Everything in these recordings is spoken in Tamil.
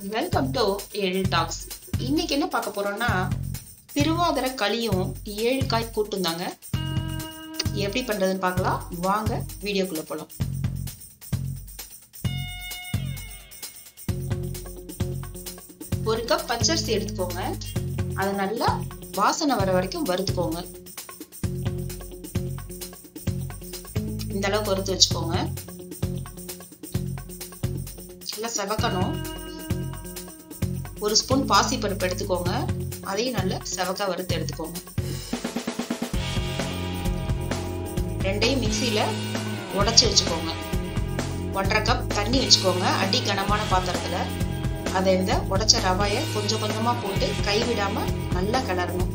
வெல்கம் டு ஏழு டாக்ஸ் இன்னைக்கு என்ன பார்க்க போறோம்னா திருவாதிர களியும் ஏழு காய் கூட்டும் தாங்க எப்படி பண்றதுன்னு பார்க்கலாம் வாங்க வீடியோக்குள்ள போலாம் ஒரு கப் பச்சரிசி எடுத்துக்கோங்க அதை நல்லா வாசனை வர வரைக்கும் வறுத்துக்கோங்க இந்த அளவுக்கு வறுத்து வச்சுக்கோங்க நல்லா செவக்கணும் ஒரு ஸ்பூன் பாசி பருப்பு எடுத்துக்கோங்க அதையும் நல்லா செவக்க வறுத்து எடுத்துக்கோங்க ரெண்டையும் மிக்சியில உடச்சி வச்சுக்கோங்க ஒன்றரை கப் தண்ணி வச்சுக்கோங்க அடி கனமான பாத்திரத்துல அதை இந்த உடைச்ச ரவாய கொஞ்சம் கொஞ்சமா போட்டு கைவிடாம நல்லா கிளறணும்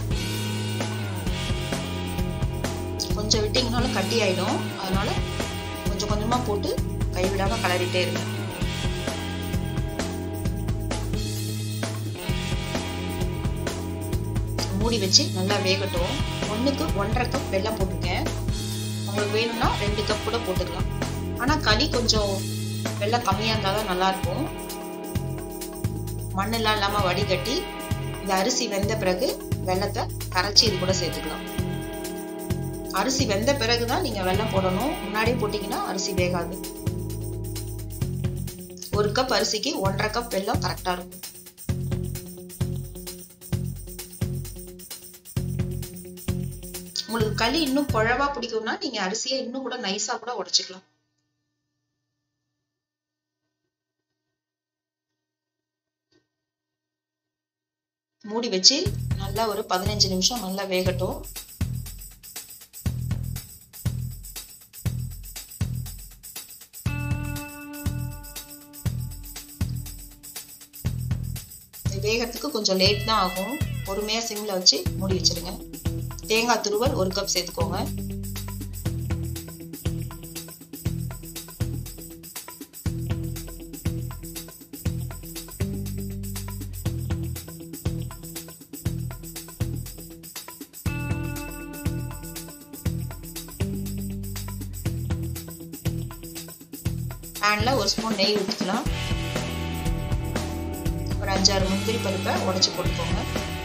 கொஞ்சம் விட்டீங்கனாலும் கட்டி ஆயிடும் அதனால கொஞ்சம் கொஞ்சமா போட்டு கைவிடாம கிளறிட்டே இருங்க மூடி வச்சு நல்லா வேகட்டும் ஒன்றுக்கு ஒன்றரை கப் வெல்லம் போட்டிருக்கேன் உங்களுக்கு வேணும்னா ரெண்டு கப் கூட போட்டுக்கலாம் ஆனால் களி கொஞ்சம் வெள்ளம் கம்மியாக இருந்தால் தான் நல்லாயிருக்கும் மண்ணெல்லாம் இல்லாமல் வடிகட்டி இந்த அரிசி வெந்த பிறகு வெள்ளத்தை கரைச்சி இது கூட சேர்த்துக்கலாம் அரிசி வெந்த பிறகு தான் நீங்கள் வெள்ளம் போடணும் முன்னாடியே போட்டிங்கன்னா அரிசி வேகாது ஒரு கப் அரிசிக்கு ஒன்றரை கப் வெல்லம் கரெக்டாக இருக்கும் உங்களுக்கு களி இன்னும் குழவா பிடிக்கும்னா நீங்க அரிசியை இன்னும் கூட நைஸா கூட உடைச்சுக்கலாம் மூடி வச்சு நல்லா ஒரு பதினஞ்சு நிமிஷம் நல்லா வேகட்டும் வேகத்துக்கு கொஞ்சம் லேட் தான் ஆகும் பொறுமையா சிம்ல வச்சு மூடி வச்சிருங்க தேங்காய் துருவல் ஒரு கப் சேர்த்துக்கோங்க பேன்ல ஒரு ஸ்பூன் நெய் ஊற்றிக்கலாம் ஒரு அஞ்சாறு முந்திரி பருப்பை உடச்சி போட்டுக்கோங்க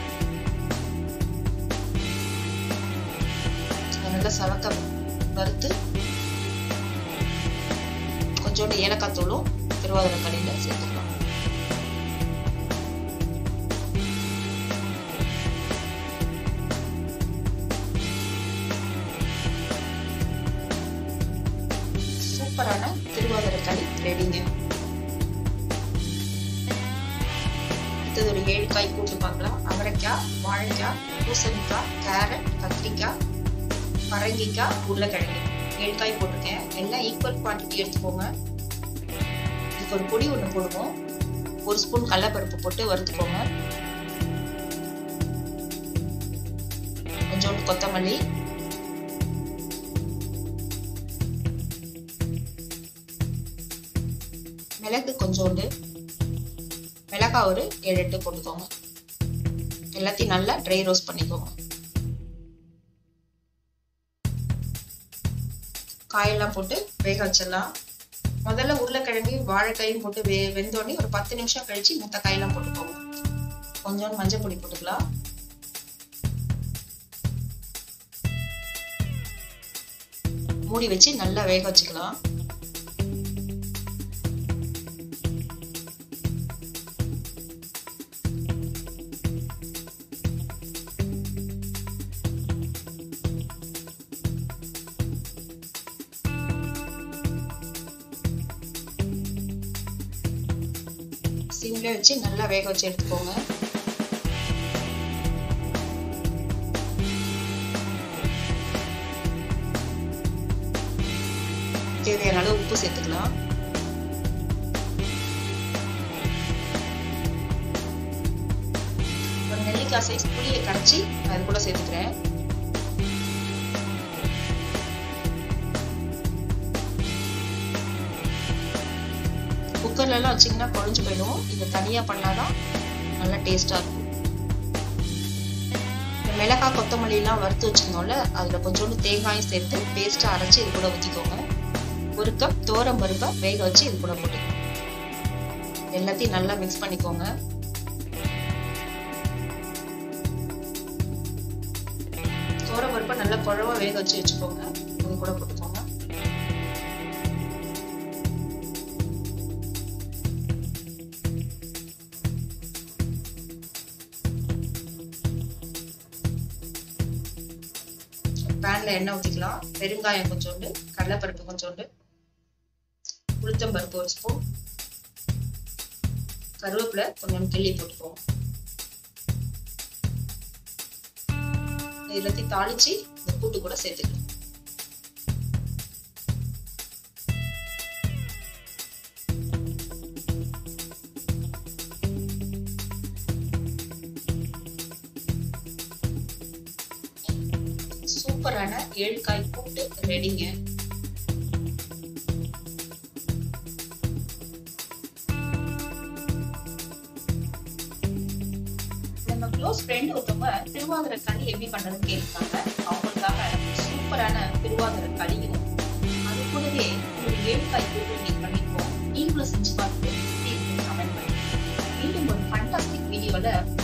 நல்லா சவக்க வறுத்து கொஞ்சோண்டு ஏலக்காய் தூளும் திருவாதிரை கடையில் சேர்த்துக்கலாம் சூப்பரான திருவாதிரை களி ரெடிங்க அடுத்தது ஒரு ஏழு காய் கூட்டு பார்க்கலாம் அவரைக்காய் வாழைக்காய் பூசணிக்காய் கேரட் கத்திரிக்காய் பரங்கிக்காய் உருளைக்கிழங்கு ஏழு காய் போட்டிருக்கேன் எல்லாம் ஈக்குவல் குவான்டிட்டி எடுத்துக்கோங்க இதுக்கு ஒரு பொடி ஒன்று போடுவோம் ஒரு ஸ்பூன் கடலப்பருப்பு போட்டு வறுத்துக்கோங்க கொஞ்சோண்டு கொத்தமல்லி மிளகு கொஞ்சோண்டு மிளகாய் ஒரு ஏழு எட்டு போட்டுக்கோங்க எல்லாத்தையும் நல்லா ட்ரை ரோஸ்ட் பண்ணிக்கோங்க காயெல்லாம் போட்டு வேக வச்சிடலாம் முதல்ல உருளைக்கிழங்கு வாழைக்காயும் போட்டு வே வெந்தோடனே ஒரு பத்து நிமிஷம் கழிச்சு மொத்த காயெல்லாம் போட்டுக்கோங்க கொஞ்சோண்டு மஞ்சள் பொடி போட்டுக்கலாம் மூடி வச்சு நல்லா வேக வச்சுக்கலாம் சிம்ல வச்சு நல்லா வேக வச்சு எடுத்துக்கோங்க தேவையான அளவு உப்பு சேர்த்துக்கலாம் ஒரு நெல்லிக்காய் சைஸ் புளியை கரைச்சி அது கூட சேர்த்துக்கிறேன் குக்கர்ல எல்லாம் வச்சீங்கன்னா குழஞ்சு போயிடும் இதை தனியா பண்ணாதான் நல்லா டேஸ்டா இருக்கும் மிளகாய் கொத்தமல்லி எல்லாம் வறுத்து வச்சிருந்தோம்ல அதுல கொஞ்சோண்டு தேங்காயும் சேர்த்து பேஸ்டா அரைச்சு இது கூட ஊத்திக்கோங்க ஒரு கப் தோரம் பருப்பை வேக வச்சு இது கூட போட்டுக்கோங்க எல்லாத்தையும் நல்லா மிக்ஸ் பண்ணிக்கோங்க சோற பருப்பை நல்லா குழவா வேக வச்சு வச்சுக்கோங்க இது கூட போட்டுக்கோங்க பேன்ல எண்ணெய் ஊற்றிக்கலாம் பெருங்காயம் கொஞ்சோண்டு கடலைப்பருப்பு கொஞ்சோண்டு உளுத்தம் பருப்பு ஒரு ஸ்பூன் கருவேப்பிலை கொஞ்சம் கிள்ளி போட்டுக்குவோம் எல்லாத்தையும் தாளிச்சு இந்த கூட்டு கூட சேர்த்துக்கலாம் சூப்பரான ஏழுக்காய் கூட்டு ரெடிங்க நம்ம க்ளோஸ் ஃப்ரெண்ட் ஒருத்தவங்க திருவாதிரை களி எப்படி பண்றதுன்னு கேட்பாங்க அவங்களுக்காக சூப்பரான திருவாதிரை களியும் அது கூடவே ஒரு ஏழுக்காய் கூட்டு இன்னைக்கு பண்ணிக்குவோம் நீங்களும் செஞ்சு பார்த்துட்டு கமெண்ட் பண்ணுங்க மீண்டும் ஒரு ஃபண்டாஸ்டிக் வீடியோல